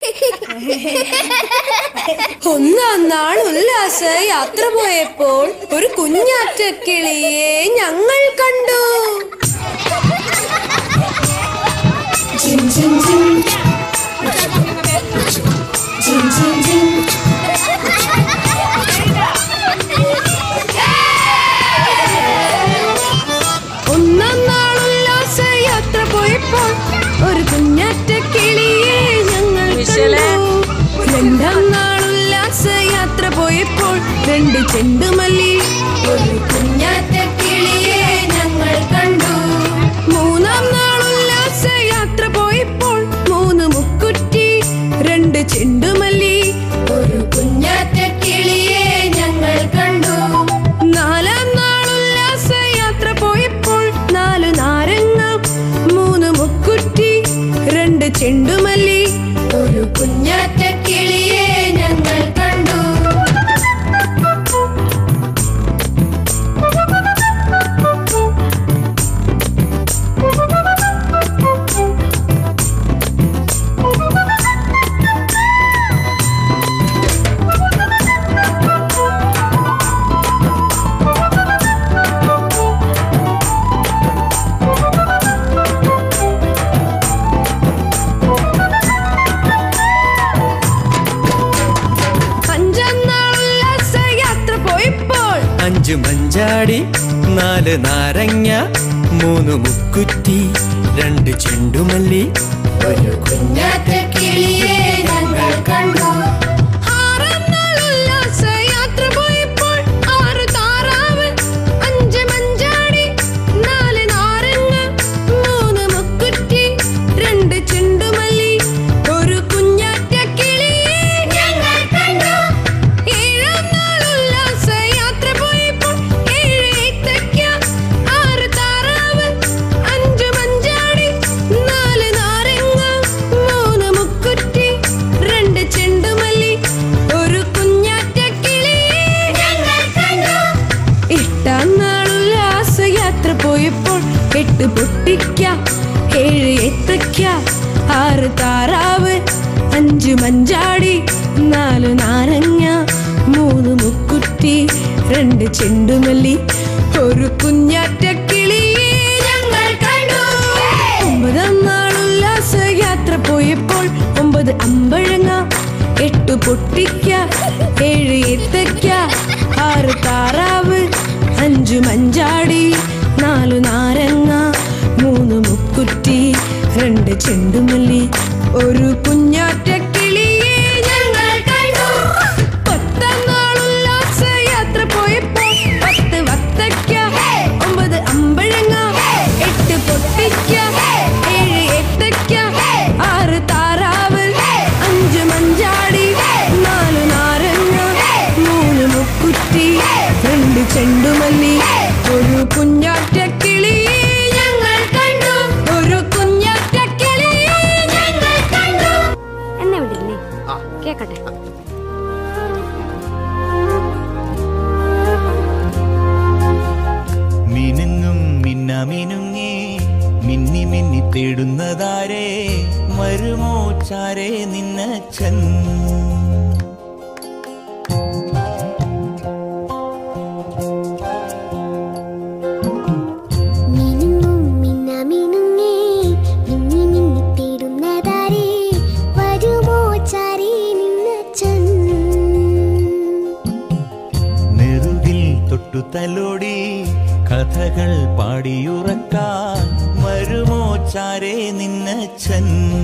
ഒന്നാം നാൾ ഉല്ലാസ യാത്ര പോയപ്പോൾ ഒരു കുഞ്ഞാറ്റ കിളിയെ ഞങ്ങൾ കണ്ടു Jing jing jing. Jing jing jing. ഒന്നാം നാൾ ഉല്ലാസ യാത്ര പോയപ്പോൾ ഒരു കുഞ്ഞാറ്റ കിളിയെ ഞങ്ങൾ കണ്ടു രണ്ടാം നാൾ ഉല്ലാസ യാത്ര പോയപ്പോൾ രണ്ട് ചെണ്ടുമല്ലി ഒരു കുഞ്ഞാറ്റ കിളിയെ ഞങ്ങൾ കണ്ടു മൂന്നാം നാൾ ഉല്ലാസ യാത്ര പോയപ്പോൾ മൂന്ന് മുക്കുറ്റി രണ്ട് ചെണ്ടുമല്ലി ഒരു കുഞ്ഞാറ്റ കിളിയെ ഞങ്ങൾ കണ്ടു നാലാം നാൾ ഉല്ലാസ യാത്ര പോയപ്പോൾ നാല് നാരങ്ങ മൂന്ന് മുക്കുറ്റി രണ്ട് ചെണ്ടുമല്ലി ഒരു കുഞ്ഞാറ്റ കിളിയെ ഞങ്ങൾ കണ്ടു അഞ്ചാം നാൾ ഉല്ലാസ യാത്ര പോയപ്പോൾ അഞ്ചു മഞ്ചാടി നാല് നാരങ്ങ മൂന്ന് മുക്കുറ്റി രണ്ട് ചെണ്ടുമല്ലി ഒരു കുഞ്ഞാറ്റ കിളിയെ ഞങ്ങൾ കണ്ടു ആറാം നാൾ ഉല്ലാസ യാത്ര പോയപ്പോൾ ആറ് താറാവ് അഞ്ച് മഞ്ചാടി നാല് നാരങ്ങ മൂന്ന് മുക്കുറ്റി രണ്ട് ചെണ്ടുമല്ലി ഒരു കുഞ്ഞാറ്റ കിളിയെ ഞങ്ങൾ കണ്ടു ഏഴാം നാൾ ഉല്ലാസ യാത്ര പോയപ്പോൾ ഏഴ് ഏത്തയ്ക്ക ആറ് താറാവ് അഞ്ച് മഞ്ചാടി നാല് നാരങ്ങ മൂന്ന് മുക്കുറ്റി രണ്ട് ചെണ്ടുമല്ലി ഒരു കുഞ്ഞാറ്റ കിളിയെ ഞങ്ങൾ കണ്ടു എട്ടാം നാൾ ഉല്ലാസ യാത്ര പോയപ്പോൾ എട്ട് പൊട്ടിക്ക ഏഴ് എത്തക്ക ആറ് താറാവ് അഞ്ച് മഞ്ചാടി നാല് നാരങ്ങ മൂന്ന് മുക്കുറ്റി രണ്ട് ചെണ്ടുമല്ലി ഒരു കുഞ്ഞാറ്റ കിളിയെ ഞങ്ങൾ കണ്ടു ഒമ്പതാം നാൾ ഉല്ലാസ യാത്ര പോയപ്പോൾ ഒമ്പത് അമ്പഴങ്ങ എട്ട് പൊട്ടിക്ക ഏഴ് എത്തക്ക ആറ് താറാവ് അഞ്ചു മഞ്ചാടി നാലു നാരങ്ങ മൂന്ന് മുക്കുറ്റി രണ്ട് ചെണ്ടുമല്ലി ഒരു കുഞ്ഞാറ്റ കിളിയെ ഞങ്ങൾ കണ്ടു പത്താം നാൾ ഉല്ലാസ യാത്ര പോയപ്പോൾ പത്ത് വത്തക്ക ഒമ്പത് അമ്പഴങ്ങ എട്ട് പൊട്ടിക്ക ഏഴ് എത്തക്ക ആറ് താറാവ് അഞ്ച് മഞ്ചാടി നാല് നാരങ്ങ മൂന്ന് മുക്കുറ്റി രണ്ട് ചെണ്ടുമല്ലി ഒരു കുഞ്ഞാറ്റ കിളിയെ ഞങ്ങൾ കണ്ടു ഒരു കുഞ്ഞാറ്റ കിളിയെ ഞങ്ങൾ കണ്ടു എന്നെ വിടില്ലേ കേക്കട്ടെ മിനുങ്ങും മിന്ന മിനുങ്ങി മിന്നി മിന്നി തേടുന്നതാരേ മരുമോ ചാരേ നിന്നച്ഛൻ മിനുങ്ങും മിന്ന മിനുങ്ങേ മിന്നി മിന്നി തേടുന്നതാരേ വരുമോ ചാരേ നിന്നച്ഛൻ നെറുകിൽ തൊട്ടു തലോടി കഥകൾ പാടിയുറക്കാൻ മരുമോ ചാരേ നിന്നച്ഛൻ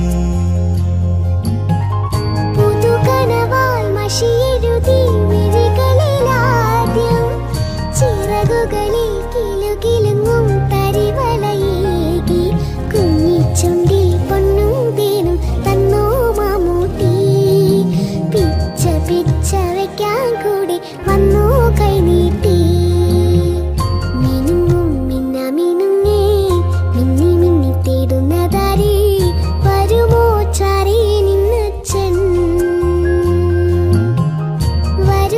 പുതുകനവാൽ മഷിയെഴുതി മിഴികളിലാദ്യം ചിറകുകളിൽ കിലുകിലുങ്ങും തരിവലയേകി കുഞ്ഞിച്ചുണ്ടിൽ പൊന്നും തേനും തന്നോ മാമൂട്ടി പിച്ച പിച്ച വെക്കാൻ കൂടി വന്നോ കൈനീട്ടി മിനുങ്ങും മിന്ന മിനുങ്ങേ മിന്നി മിന്നി തേടുന്നതാരേ വരുമോ ചാരേ നിന്നച്ഛൻ വര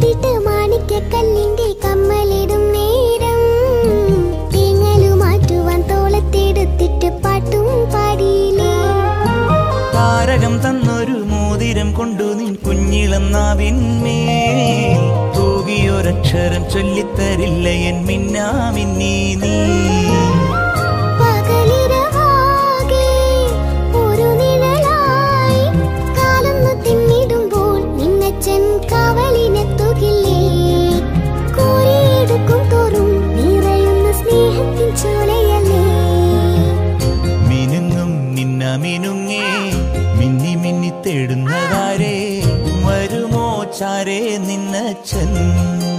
തൊട്ടിട്ട് മാണിക്യക്കല്ലിന്റെ കമ്മലിടും നേരം തേങ്ങലു മാറ്റുവാൻ തോളത്തെടുത്തിട്ട് പാട്ടും പാടിയില്ലേ താരകം തന്നൊരു മോതിരം കൊണ്ടു നിൻ കുഞ്ഞിളം നാവിന്മേൽ തൂകിയൊരക്ഷരം ചൊല്ലിത്തരില്ല എൻ മിന്നാമിന്നീ നീ പകലിരവാകെ ഒരു നിഴലായി കാലൊന്നു തിന്നിടുമ്പോൾ നിന്നച്ചൻ കാവലിനെത്തുകില്ലേ കോരിയെടുക്കും തോറും നിറയുന്ന സ്നേഹത്തിൻ ചോലയല്ലേ മിനുങ്ങും നിന്ന മിനുങ്ങേ മിന്നി മിന്നി തേടുന്നതാരേ വരുമോ ചാരേ നിന്നച്ചൻ